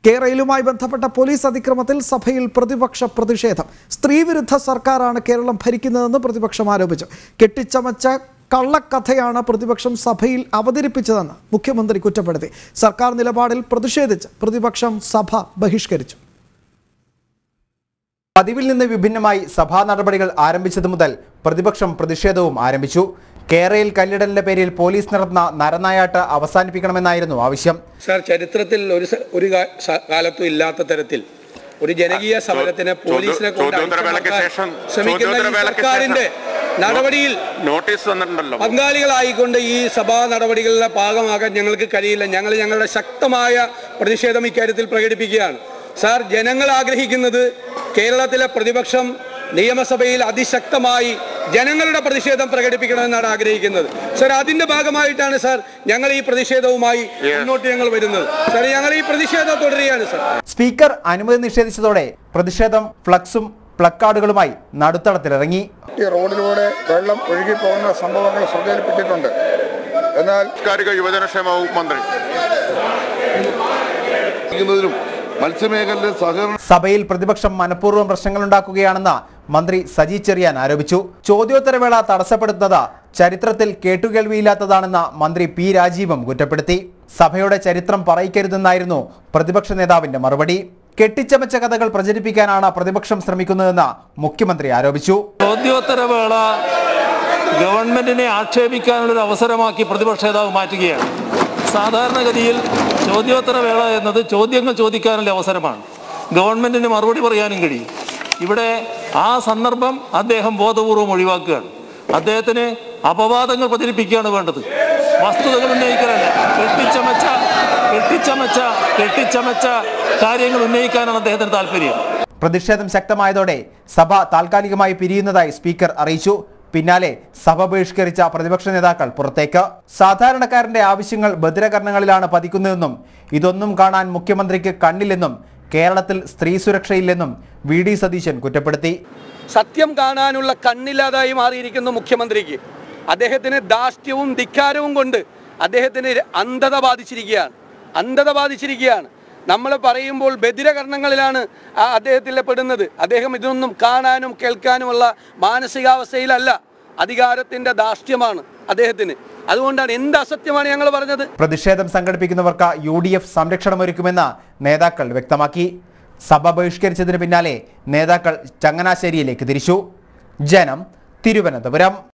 കേരളയിലുമായി ബന്ധപ്പെട്ട പോലീസ് അതിക്രമത്തിൽ സഭയിൽ പ്രതിപക്ഷ പ്രതിഷേധം സ്ത്രീവിരുദ്ധ സർക്കാരാണ് കേരളം ഭരിക്കുന്നതെന്ന് പ്രതിപക്ഷം ആരോപിച്ചു കെട്ടിച്ചമച്ച കള്ളക്കഥയാണ് പ്രതിപക്ഷം സഭയിൽ അവതരിപ്പിച്ചതെന്ന് മുഖ്യമന്ത്രി കുറ്റപ്പെടുത്തി സർക്കാർ നിലപാടിൽ പ്രതിഷേധിച്ച് പ്രതിപക്ഷം സഭ ബഹിഷ്കരിച്ചു പതിവിൽ നിന്ന് വിഭിന്നമായി സഭാ നടപടികൾ ആരംഭിച്ചതു മുതൽ പ്രതിപക്ഷം പ്രതിഷേധവും ആരംഭിച്ചു കേരളയിൽ കല്ലിടലിന്റെ പേരിൽ പോലീസ് നടത്തുന്ന നരനായാട്ട് അവസാനിപ്പിക്കണമെന്നായിരുന്നു ആവശ്യം സാർ ചരിത്രത്തിൽ ഒരു സ- ഒരു കാ- സ- കാലത്തും ഇല്ലാത്ത തരത്തിൽ ഒരു ജനകീയ സമരത്തിന് പോലീസിനെ കൊണ്ട് ചോദ്യോത്തരവേളയ്ക്ക് അടിച്ചമർത്താൻ ശേഷം ശ്രമിക്കുന്ന ഈ ചോദ്യോത്തരവേളയ്ക്ക് സർക്കാരിന്റെ ശേഷം നടപടിയിൽ നോട്ടീസ് തന്നിട്ടുണ്ടല്ലോ പങ്കാളികളായിക്കൊണ്ട് ഈ സഭാ നടപടികളുടെ ഭാഗമാകാൻ ഞങ്ങൾക്ക് കഴിയില്ല ഞങ്ങൾ ഞങ്ങളുടെ ശക്തമായ പ്രതിഷേധം ഇക്കാര്യത്തിൽ പ്രകടിപ്പിക്കുകയാണ് സാർ ജനങ്ങൾ ആഗ്രഹിക്കുന്നത് കേരളത്തിലെ പ്രതിപക്ഷം നിയമസഭയിൽ അതിശക്തമായി ജനങ്ങളുടെ പ്രതിഷേധം പ്രകടിപ്പിക്കണമെന്നാണ് ആഗ്രഹിക്കുന്നത് സാർ അതിന്റെ ഭാഗമായിട്ടാണ് സാർ ഞങ്ങൾ ഈ പ്രതിഷേധവുമായി മുന്നോട്ട് ഞങ്ങൾ വരുന്നത് സാർ ഞങ്ങൾ ഈ പ്രതിഷേധം തുടരുകയാണ് സാർ സ്പീക്കർ അനുമതി നിഷേധിച്ചതോടെ പ്രതിഷേധം ഫ്ലക്സും പ്ലക്കാർഡുകളുമായി നടുത്തളത്തിലിറങ്ങി ഈ റോഡിലൂടെ വെള്ളം ഒഴുകി പോകുന്ന സംഭവങ്ങൾ ശ്രദ്ധയിൽപ്പെട്ടിട്ടുണ്ട് എന്നാൽ സാംസ്കാരിക യുവജനക്ഷേമ വകുപ്പ് മന്ത്രി ും മത്സ്യമേഖലയിലെ സഹകരണ സഭയിൽ പ്രതിപക്ഷം മനഃപൂർവ്വം പ്രശ്നങ്ങളുണ്ടാക്കുകയാണെന്ന് മന്ത്രി സജി ചെറിയാൻ ആരോപിച്ചു ചോദ്യോത്തരവേള തടസ്സപ്പെടുത്തുന്നത് ചരിത്രത്തിൽ കേട്ടുകേൾവിയില്ലാത്തതാണെന്ന് മന്ത്രി പി രാജീവും കുറ്റപ്പെടുത്തി സഭയുടെ ചരിത്രം പറയിക്കരുതെന്നായിരുന്നു പ്രതിപക്ഷ നേതാവിന്റെ മറുപടി കെട്ടിച്ചമച്ച കഥകൾ പ്രചരിപ്പിക്കാനാണ് പ്രതിപക്ഷം ശ്രമിക്കുന്നതെന്ന് മുഖ്യമന്ത്രി ആരോപിച്ചു ചോദ്യോത്തരവേള ഗവൺമെന്റിനെ ആക്ഷേപിക്കാനുള്ളൊരു അവസരമാക്കി പ്രതിപക്ഷ നേതാവ് മാറ്റുകയാണ് സാധാരണഗതിയിൽ ചോദ്യോത്തരവേള എന്നത് ചോദ്യങ്ങൾ ചോദിക്കാനുള്ള അവസരമാണ് ഗവൺമെന്റിന് മറുപടി പറയാനും കഴിയും ഇവിടെ ആ സന്ദർഭം അദ്ദേഹം ബോധപൂർവം ഒഴിവാക്കുകയാണ് അദ്ദേഹത്തിന് അപവാദങ്ങൾ പ്രചരിപ്പിക്കുകയാണ് വേണ്ടത് വസ്തുതകൾ ഉന്നയിക്കാനല്ല കെട്ടിച്ചമച്ച കെട്ടിച്ചമച്ച കെട്ടിച്ചമച്ച കാര്യങ്ങൾ ഉന്നയിക്കാനാണ് അദ്ദേഹത്തിന് താല്പര്യം പ്രതിഷേധം ശക്തമായതോടെ സഭ താൽക്കാലികമായി പിരിയുന്നതായി സ്പീക്കർ അറിയിച്ചു പിന്നാലെ സഭ ബഹിഷ്കരിച്ച പ്രതിപക്ഷ നേതാക്കൾ പുറത്തേക്ക് സാധാരണക്കാരന്റെ ആവശ്യങ്ങൾ ഭദ്രകരണങ്ങളിലാണ് പതിക്കുന്നതെന്നും ഇതൊന്നും കാണാൻ മുഖ്യമന്ത്രിക്ക് കണ്ണില്ലെന്നും കേരളത്തിൽ സ്ത്രീ സുരക്ഷയില്ലെന്നും വി ഡി സതീശൻ കുറ്റപ്പെടുത്തി സത്യം കാണാനുള്ള കണ്ണില്ലാതായി മാറിയിരിക്കുന്നു മുഖ്യമന്ത്രിക്ക് അദ്ദേഹത്തിന് ധാർഷ്ട്യവും ധിക്കാരവും കൊണ്ട് അദ്ദേഹത്തിന് അന്ധത ബാധിച്ചിരിക്കുകയാണ് അന്ധത ബാധിച്ചിരിക്കുകയാണ് നമ്മൾ പറയുമ്പോൾ ബദിരകരണങ്ങളിലാണ് ആ അദ്ദേഹത്തിൽ പെടുന്നത് അദ്ദേഹം ഇതൊന്നും കാണാനും കേൾക്കാനുമുള്ള മാനസികാവസ്ഥയിലല്ല അധികാരത്തിന്റെ ധാർഷ്ട്യമാണ് അദ്ദേഹത്തിന് അതുകൊണ്ടാണ് എന്ത് അസത്യമാണ് ഞങ്ങൾ പറഞ്ഞത് പ്രതിഷേധം സംഘടിപ്പിക്കുന്നവർക്ക് യു ഡി എഫ് സംരക്ഷണമൊരുക്കുമെന്ന് നേതാക്കൾ വ്യക്തമാക്കി സഭ ബഹിഷ്കരിച്ചതിന് പിന്നാലെ നേതാക്കൾ ചങ്ങനാശ്ശേരിയിലേക്ക് തിരിച്ചു ജനം തിരുവനന്തപുരം